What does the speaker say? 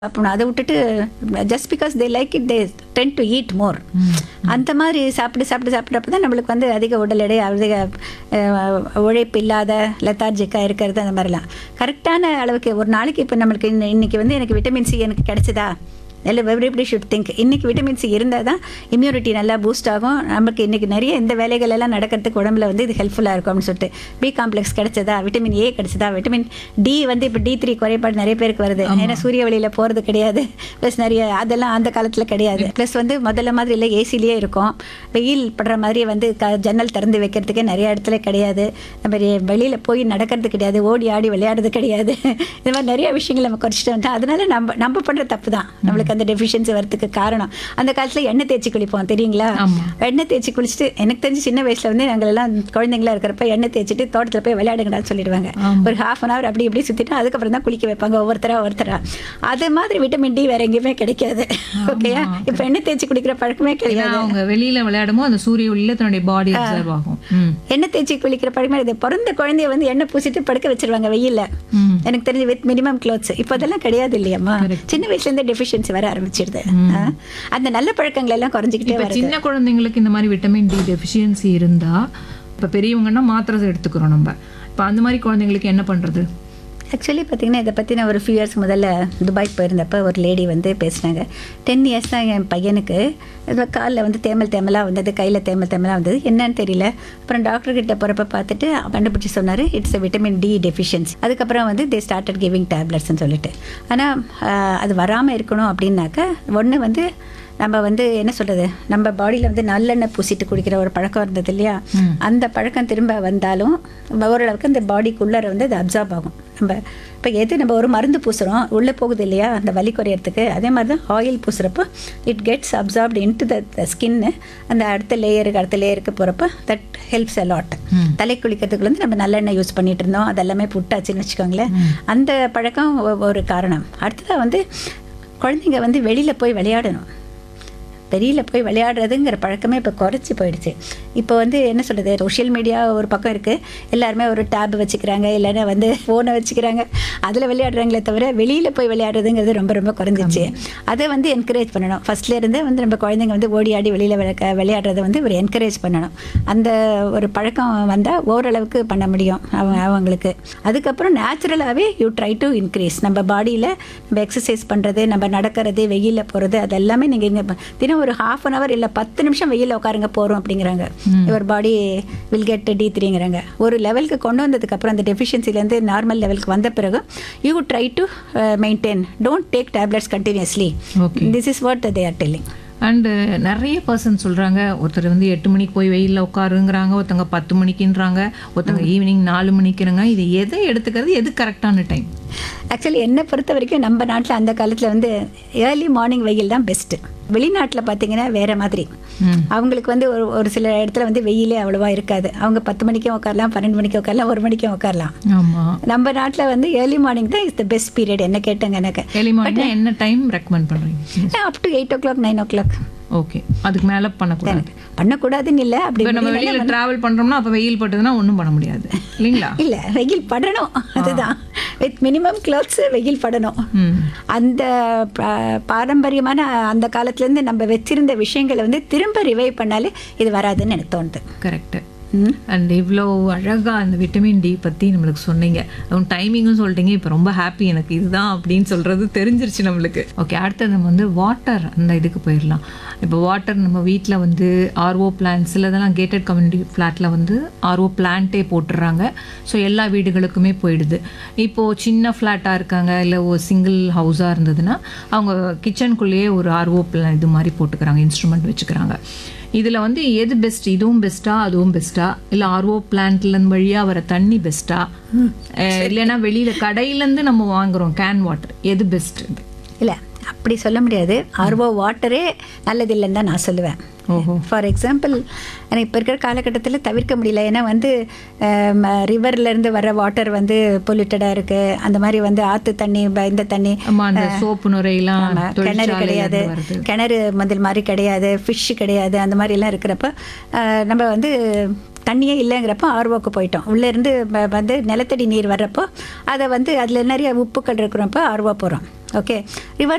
சாப்பிடணும் அதை விட்டுட்டு just because they like it they tend to eat more அந்த மாதிரி சாப்பிட்டு சாப்பிட்டு சாப்பிட்றப்ப தான் நம்மளுக்கு வந்து அதிக உடல் எடை அதிக அஹ், உழைப்பு இல்லாத லெத்தார்ஜிக்காக இருக்கிறது அந்த மாதிரிலாம் கரெக்டான அளவுக்கு ஒரு நாளைக்கு இப்போ நம்மளுக்கு இன்ன- இன்னைக்கு வந்து எனக்கு விட்டமின் சி எனக்கு கிடைச்சதா இல்லை எவ்ரிபடி ஷுட் திங்க் இன்னைக்கு விட்டமின் சி இருந்தால் தான் இம்யூனிட்டி நல்லா பூஸ்ட் ஆகும் நமக்கு இன்னைக்கு நிறைய இந்த வேலைகள் எல்லாம் நடக்கிறதுக்கு உடம்புல வந்து இது ஹெல்ப்ஃபுல்லாக இருக்கும் அப்படின்னு சொல்லிட்டு பி காம்ப்ளெக்ஸ் கிடைச்சதா விட்டமின் ஏ கிடைச்சதா விட்டமின் டி வந்து இப்போ டி த்ரீ குறைபாடு நிறைய பேருக்கு வருது ஏன்னா சூரிய வெளியில் போகிறது கிடையாது ப்ளஸ் நிறைய அதெல்லாம் அந்த காலத்தில் கிடையாது ப்ளஸ் வந்து முதல்ல மாதிரி இல்லை ஏசிலேயே இருக்கும் வெயில் படுற மாதிரி வந்து க ஜன்னல் திறந்து வைக்கிறதுக்கே நிறைய இடத்துல கிடையாது நம்ம வெளியில் போய் நடக்கிறது கிடையாது ஓடி ஆடி விளையாடுறது கிடையாது இது மாதிரி நிறைய விஷயங்கள் நம்ம குறைச்சிட்டு வந்தோம் அதனால நம்ம நம்ம பண்ணுற தப்பு தான் நம்மளுக்கு அந்த டெஃபிஷியன்சி வரதுக்கு காரணம் அந்த காலத்தில் எண்ணெய் தேய்ச்சி குளிப்போம் தெரியுங்களா ஆமா. எண்ணெய் தேய்ச்சி குளிச்சுட்டு எனக்கு தெரிஞ்சு சின்ன வயசுல வந்து நாங்கள் எல்லாம் குழந்தைங்களா இருக்கிறப்ப எண்ணெய் தேய்ச்சிட்டு தோட்டத்தில் போய் விளையாடுங்கடான்னு சொல்லிடுவாங்க ஆமா. ஒரு ஹாஃப் அன் ஹவர் அப்படி இப்படி சுற்றிட்டு அதுக்கப்புறம் தான் குளிக்க வைப்பாங்க ஒவ்வொருத்தரா ஒவ்வொருத்தரா அது மாதிரி விட்டமின் டி வேற எங்கேயுமே கிடைக்காது ஓகேயா இப்போ எண்ணெய் தேய்ச்சி குளிக்கிற பழக்கமே ஏன்னா கிடையாது அவங்க வெளியில விளையாடுமோ அந்த சூரிய ஒளியில தன்னுடைய பாடி அப்சர்வ் ஆகும் ம். எண்ணெய் தேய்ச்சி குளிக்கிற பழக்கமே இது பிறந்த குழந்தைய வந்து எண்ணெய் பூசிட்டு படுக்க வச்சிருவாங்க வெயில்ல ம். எனக்கு தெரிஞ்சு வித் மினிமம் க்ளோத்ஸ் இப்போ அதெல்லாம் கிடையாது இல்லையாம்மா சின்ன வயசுல இருந்தே டெஃபிஷியன்சி வர ஆரம்பிச்சிடுது ஆ? அந்த நல்ல பழக்கங்கள் எல்லாம் குறைஞ்சிக்கிட்டே இப்ப வருது சின்ன குழந்தைங்களுக்கு இந்த மாதிரி விட்டமின் டி டெஃபிஷியன்சி இருந்தா இப்ப பெரியவங்கன்னா மாத்திரை எடுத்துக்கிறோம் நம்ம இப்ப அந்த மாதிரி குழந்தைங்களுக்கு என்ன பண்றது ஆக்சுவலி பார்த்தீங்கன்னா இதை பற்றி நான் ஒரு ஃபியூ இயர்ஸ் முதல்ல துபாய் போயிருந்தப்போ ஒரு லேடி வந்து பேசினாங்க டென் இயர்ஸ் தான் என் பையனுக்கு இது காலில் வந்து தேமல் தேமலாக வந்தது கையில் தேமல் தேமலாக வந்தது என்னன்னு தெரியல அப்புறம் டாக்டர் கிட்ட போகிறப்ப பார்த்துட்டு கண்டுபிடிச்சி சொன்னார் இட்ஸ் விட்டமின் டி டெஃபிஷியன்சி அதுக்கப்புறம் வந்து தே ஸ்டார்டட் கிவிங் டேப்லெட்ஸ்னு சொல்லிட்டு ஆனால் அது வராமல் இருக்கணும் அப்படின்னாக்க ஒன்று வந்து நம்ம வந்து என்ன சொல்கிறது நம்ம பாடியில் வந்து நல்லெண்ணெய் பூசிட்டு குடிக்கிற ஒரு பழக்கம் இருந்தது இல்லையா அந்த பழக்கம் திரும்ப வந்தாலும் ஓரளவுக்கு அந்த பாடிக்குள்ளார வந்து அது அப்சார்ப் ஆகும் நம்ம இப்போ எது நம்ம ஒரு மருந்து பூசுகிறோம் உள்ளே போகுது இல்லையா அந்த வலி குறையறதுக்கு அதே மாதிரி தான் ஆயில் பூசுகிறப்போ it gets absorbed into the skin அந்த அடுத்த லேயருக்கு அடுத்த லேயருக்கு போகிறப்ப தட் ஹெல்ப்ஸ் அலாட் தலை குளிக்கிறதுக்கு வந்து நம்ம நல்லெண்ணெய் யூஸ் பண்ணிட்டு இருந்தோம் அதெல்லாமே புட்டாச்சுன்னு வச்சுக்கோங்களேன் அந்த பழக்கம் ஒ- ஒரு காரணம் அடுத்ததாக வந்து குழந்தைங்க வந்து வெளியில் போய் விளையாடணும் வெளியில் போய் விளையாடுறதுங்கிற பழக்கமே இப்போ குறைச்சி போயிடுச்சு இப்போ வந்து என்ன சொல்கிறது சோஷியல் மீடியா ஒரு பக்கம் இருக்குது எல்லாருமே ஒரு டேப் வச்சுக்கிறாங்க இல்லைன்னா வந்து ஃபோனை வச்சுக்கிறாங்க அதில் விளையாடுறாங்களே தவிர வெளியில் போய் விளையாடுறதுங்கிறது ரொம்ப ரொம்ப குறைஞ்சிச்சு அதை வந்து என்கரேஜ் பண்ணணும் ஃபர்ஸ்ட்ல இருந்தே வந்து நம்ம குழந்தைங்க வந்து ஓடி ஆடி வெளியில் விளக்க விளையாடுறதை வந்து ஒரு என்கரேஜ் பண்ணணும் அந்த ஒரு பழக்கம் வந்தால் ஓரளவுக்கு பண்ண முடியும் அவங்க அவங்களுக்கு அதுக்கப்புறம் நேச்சுரலாகவே யூ ட்ரை டு இன்க்ரீஸ் நம்ம பாடியில் நம்ம எக்ஸசைஸ் பண்ணுறது நம்ம நடக்கிறது வெயிலில் போகிறது அது எல்லாமே நீங்கள் இங்கே தினம் ஒரு ஹாஃப் அன் ஹவர் இல்லை பத்து நிமிஷம் வெயிலில் உட்காருங்க போகிறோம் அப்படிங்கிறாங்க your body will get D த்ரீங்கிறாங்க ஒரு லெவலுக்கு கொண்டு வந்ததுக்கப்புறம் அந்த டெஃபிஷியன்சிலேருந்து நார்மல் லெவலுக்கு வந்த பிறகு you try to maintain don't take tablets continuously Okay. This is what they are telling and நிறைய பர்சன் சொல்றாங்க ஒருத்தர் வந்து எட்டு மணிக்கு போய் வெயில்ல உட்காருங்கிறாங்க ஒருத்தங்க பத்து மணிக்குன்றாங்க ஒருத்தங்க ஈவினிங் நாலு மணிக்குறாங்க இது எதை எடுத்துக்கிறது எது கரெக்டான டைம் ஆக்சுவலி என்னை பொறுத்த வரைக்கும் நம்ம நாட்டில் அந்த காலத்தில் வந்து ஏர்லி மார்னிங் வெயில் தான் பெஸ்ட்டு வெளிநாட்டில் பார்த்தீங்கன்னா வேற மாதிரி ம். அவங்களுக்கு வந்து ஒரு ஒரு சில இடத்துல வந்து வெயிலே அவ்வளோவா இருக்காது அவங்க பத்து மணிக்கும் உட்காரலாம் பன்னெண்டு மணிக்கும் உட்காரலாம் ஒரு மணிக்கும் உட்காரலாம் ஆமா நம்ம நாட்டில் வந்து ஏர்லி மார்னிங் தான் இஸ் த பெஸ்ட் பீரியட் என்ன கேட்டேங்க எனக்கு ஏர்லி மார்னிங் என்ன டைம் ரெக்கமெண்ட் பண்றீங்க up to eight o'clock nine o'clock okay அதுக்கு மேல பண்ணக்கூடாது பண்ணக்கூடாதுன்னு இல்லை அப்படி இப்போ நம்ம வெளியில டிராவல் பண்றோம்னா அப்ப வெயில் பட்டதுன்னா ஒண்ணும் பண்ண முடியாது இல்லைங்களா இல்லை வெயில் படணும் அதுதான் வித் மினிமம் கிளாத்ஸ் வெயில் படணும் ம் அந்த பா- பாரம்பரியமான அந்த காலத்துலேருந்து நம்ம வச்சிருந்த விஷயங்களை வந்து திரும்ப ரிவைவ் பண்ணாலே இது வராதுன்னு எனக்கு தோணுது கரெக்ட் ம். அண்ட் இவ்வளோ அழகா அந்த விட்டமின் டி பத்தி நம்மளுக்கு சொன்னீங்க அதுவும் டைமிங்கும் சொல்லிட்டீங்க இப்போ ரொம்ப ஹாப்பி எனக்கு இதுதான் அப்படின்னு சொல்றது தெரிஞ்சிருச்சு நம்மளுக்கு ஓகே அடுத்தது நம்ம வந்து வாட்டர் அந்த இதுக்கு போயிடலாம் இப்போ வாட்டர் நம்ம வீட்டில் வந்து ஆர்ஓ பிளான்ஸ் இதெல்லாம் கேட்டட் கம்யூனிட்டி ஃப்ளாட்டில் வந்து ஆர்ஓ பிளான்ட்டே போட்டுடுறாங்க ஸோ எல்லா வீடுகளுக்குமே போயிடுது இப்போது சின்ன ஃப்ளாட்டாக இருக்காங்க இல்லை ஒரு சிங்கிள் ஹவுஸாக இருந்ததுன்னா அவங்க கிச்சனுக்குள்ளேயே ஒரு ஆர்ஓ பிளான் இது மாதிரி போட்டுக்கிறாங்க இன்ஸ்ட்ருமெண்ட் வச்சுக்கிறாங்க இதில் வந்து எது பெஸ்ட் இதுவும் பெஸ்ட்டா அதுவும் பெஸ்ட்டா இல்லை ஆர்ஓ பிளான்ட்ல வழியாக வர தண்ணி பெஸ்ட்டா இல்லைன்னா வெளியில் கடையிலேருந்து நம்ம வாங்குறோம் கேன் வாட்டர் எது பெஸ்ட் இல்லை அப்படி சொல்ல முடியாது ஆர்வோ வாட்டரே நல்லதில்லைன்னு தான் நான் சொல்லுவேன் ஓஹோ ஃபார் எக்ஸாம்பிள் எனக்கு இப்போ இருக்கிற காலகட்டத்தில் தவிர்க்க முடியல ஏன்னா வந்து ரிவர்லேருந்து வர வாட்டர் வந்து பொல்யூட்டடாக இருக்குது அந்த மாதிரி வந்து ஆற்று தண்ணி ப- இந்த தண்ணி ஆமா அந்த சோப்பு நுரையெல்லாம் ஆமா, கிணறு கிடையாது தொழிற்சாலையிலேருந்து வருது கிணறு முதல் மாதிரி கிடையாது ஃபிஷ் கிடையாது அந்த மாதிரி எல்லாம் இருக்கிறப்ப அஹ், நம்ம வந்து தண்ணியே இல்லைங்கிறப்போ ஆர்வோக்கு போயிட்டோம் உள்ளேருந்து வந்து நிலத்தடி நீர் வர்றப்போ அதை வந்து அதில் நிறைய உப்புக்கள் இருக்கிறப்போ ஆர்வோ போகிறோம் ஓகே ரிவர்